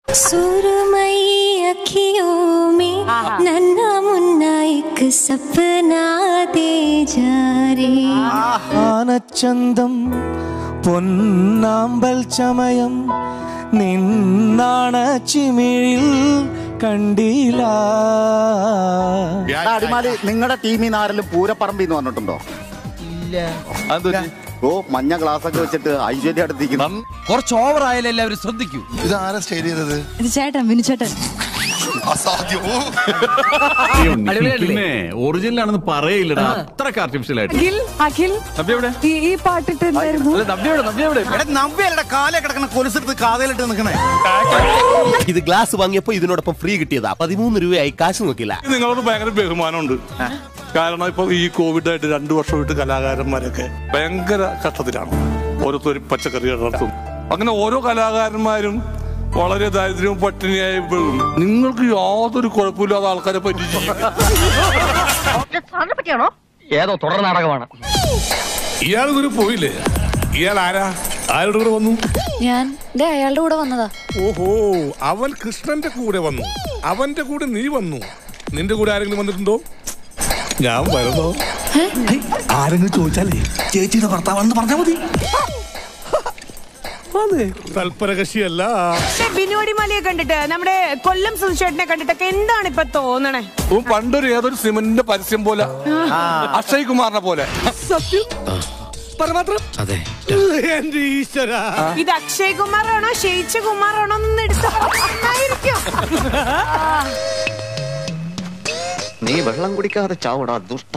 सुरमई अखियों में नन्हा मुन्ना एक सपना दे जा रे ആനച്ചന്തം പൊന്നാമ്പൽ ചമയം നിന്നാണ ചിമിഴിൽ കണ്ടില്ല അടിമാലി നിങ്ങളുടെ ടീമിൽ നിന്ന് ആരെങ്കിലും പൂരപ്പറമ്പി എന്ന് പറഞ്ഞിട്ടുണ്ടോ ഓ മഞ്ഞ ഗ്ലാസ് ഒക്കെ വെച്ചിട്ട് ഐശ്വര്യ അടുത്തിരിക്കുന്നു കുറച്ച് ഓവർ ആയാലും എല്ലാവരും ശ്രദ്ധിക്കൂ ഇത് ആരാ സ്റ്റൈൽ ചെയ്തത് ഇത് ചേട്ടൻ വിനു ചേട്ടൻ അസാധ്യമോ പിന്നെ ഒറിജിനൽ ആണെന്ന് പറയില്ലടാ അത്രക്ക് ആർട്ടിഫിഷ്യൽ ആയിട്ട് അഖിൽ അഖിൽ ഈ ഈ പാട്ടിട്ട് എന്തായിരുന്നു നവ്യയുടെ കാലേ കിടക്കണ കൊലുസെടുത്ത് കാതയിലിട്ട് നിൽക്കണേ ഇത് ഗ്ലാസ് വാങ്ങിയപ്പോ ഇതിനോടൊപ്പം ഫ്രീ കിട്ടിയതാ പതിമൂന്ന് രൂപയായി കാശ് നോക്കില്ല നിങ്ങളോട് ഭയങ്കര ബഹുമാനമുണ്ട് കാരണം ഇപ്പൊ ഈ കോവിഡ് ആയിട്ട് രണ്ടു വർഷമായിട്ട് കലാകാരന്മാരൊക്കെ ഭയങ്കര കഷ്ടത്തിലാണ് ഓരോരുത്തരും പച്ചക്കറി നടത്തും അങ്ങനെ ഓരോ കലാകാരന്മാരും വളരെ ദാരിദ്ര്യവും പട്ടിണിയായി വീഴും. നിങ്ങൾക്ക് യാതൊരു കുഴപ്പമില്ലാതെ ആൾക്കാരെ പറ്റി ഏതോ തുടർ നാടകമാണ് ഇയാൾ ഇതൊരു പോയില്ലേ ഇയാൾ ആരാ ആരുടെ കൂടെ വന്നു ഞാൻ ദേ അയാളുടെ കൂടെ വന്നതാ ഓഹോ അവൻ കൃഷ്ണന്റെ കൂടെ വന്നു അവന്റെ കൂടെ നീ വന്നു നിന്റെ കൂടെ ആരെങ്കിലും വന്നിട്ടുണ്ടോ ഞാൻ വരുന്നോ ആരെങ്കിലും ചോദിച്ചാലേ ചേച്ചിയുടെ ഭർത്താവാണെന്ന് പറഞ്ഞാൽ മതി തൽപരകശിയല്ല ബിനോടിമാലിയെ കണ്ടിട്ട് നമ്മുടെ കൊല്ലം സുചേട്ടനെ കണ്ടിട്ടൊക്കെ എന്താണ് ഇപ്പൊ തോന്നണേ ഉം പണ്ടൊരു ഏതൊരു സിമന്റിന്റെ പരസ്യം പോലെ അക്ഷയ് കുമാറിനെ പോലെ അതെ എന്റെ ഈശ്വര ഇത് അക്ഷയ് കുമാറാണോ ഷെയ്ച്ച കുമാറാണോ എന്ന് എടുത്ത് നന്നായിരിക്കും. നീ വെള്ളം കുടിക്കാതെ ചാവടാ ദുഷ്ട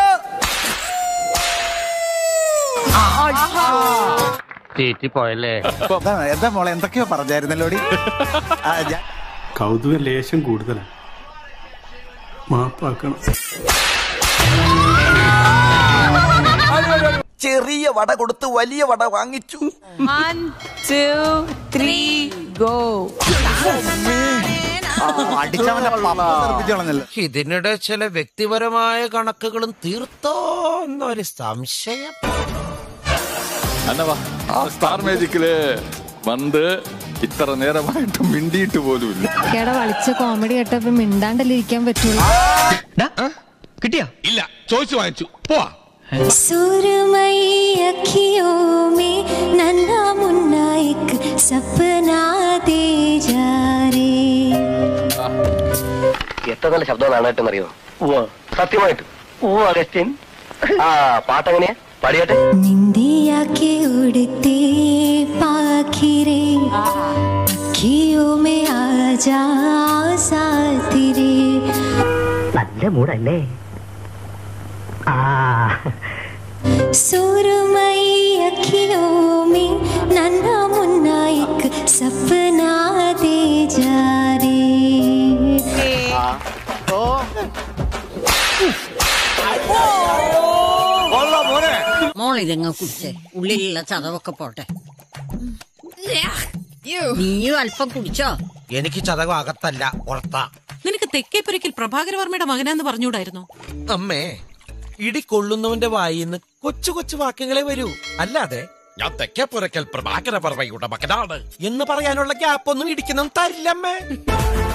പോയല്ലേ എന്താ മോളെ എന്തൊക്കെയോ പറഞ്ഞായിരുന്നല്ലോടി ആ, ഞാൻ- കൗതുക ലേശം കൂടുതലാണ് മാപ്പാക്കണം ചെറിയ വട കൊടുത്ത് വലിയ വട വാങ്ങിച്ചു One, two, three, go. ആ, അടിച്ചവന്റെ പപ്പ തെറിപ്പിച്ച് കളഞ്ഞല്ലോ ഇതിനിടെ ചില വ്യക്തിപരമായ കണക്കുകളും തീർത്തോ എന്നൊരു സംശയം ആ സ്റ്റാർ മാജിക്കില് പണ്ട് ഇത്ര നേരമായിട്ട് മിണ്ടിയിട്ട് പോലുമില്ല കേട വളിച്ച കോമഡി കേട്ടപ്പോ മിണ്ടാണ്ടല്ലേ ഇരിക്കാൻ പറ്റുള്ളൂ കിട്ടിയാ ഇല്ല ചോദിച്ചു വാങ്ങിച്ചു പോവാ सुरमई अखियों में नन्हा मुन्ना एक सपना दे जा रे എത്ര നല്ല ശബ്ദമാണ് കേട്ടെന്നറിയോ സത്യമായിട്ട് ഓ അഗസ്റ്റിൻ ആ പാട്ടെങ്ങനെയാ പാടിയാട്ടെ निंदिया के उड़ते पाखिरे अखियों में आ जा साथी रे നല്ല മൂടല്ലേ ആ सुरमई अखियों में नन्हा मुन्ना एक सपना दे जा रे മോളിതങ്ങ് കുടിച്ചേ ഉള്ളിലുള്ള ചതവൊക്കെ പോട്ടെ നീയും അല്പം കുടിച്ചോ എനിക്ക് ചതകം അകത്തല്ല പുറത്താ നിനക്ക് തെക്കേപ്പുരയ്ക്കൽ പ്രഭാകരവർമ്മയുടെ മകനാന്ന് പറഞ്ഞൂടായിരുന്നു അമ്മേ ഇടി കൊള്ളുന്നവന്റെ വായിന്ന് കൊച്ചു കൊച്ചു വാക്യങ്ങളെ വരൂ അല്ലാതെ ഞാൻ തെക്കേ പുരക്കൽ പ്രഭാകര പറവയുടെ മകനാണ് എന്ന് പറയാനുള്ള ഗ്യാപ്പൊന്നും ഇടിക്കണം തരില്ലമ്മേ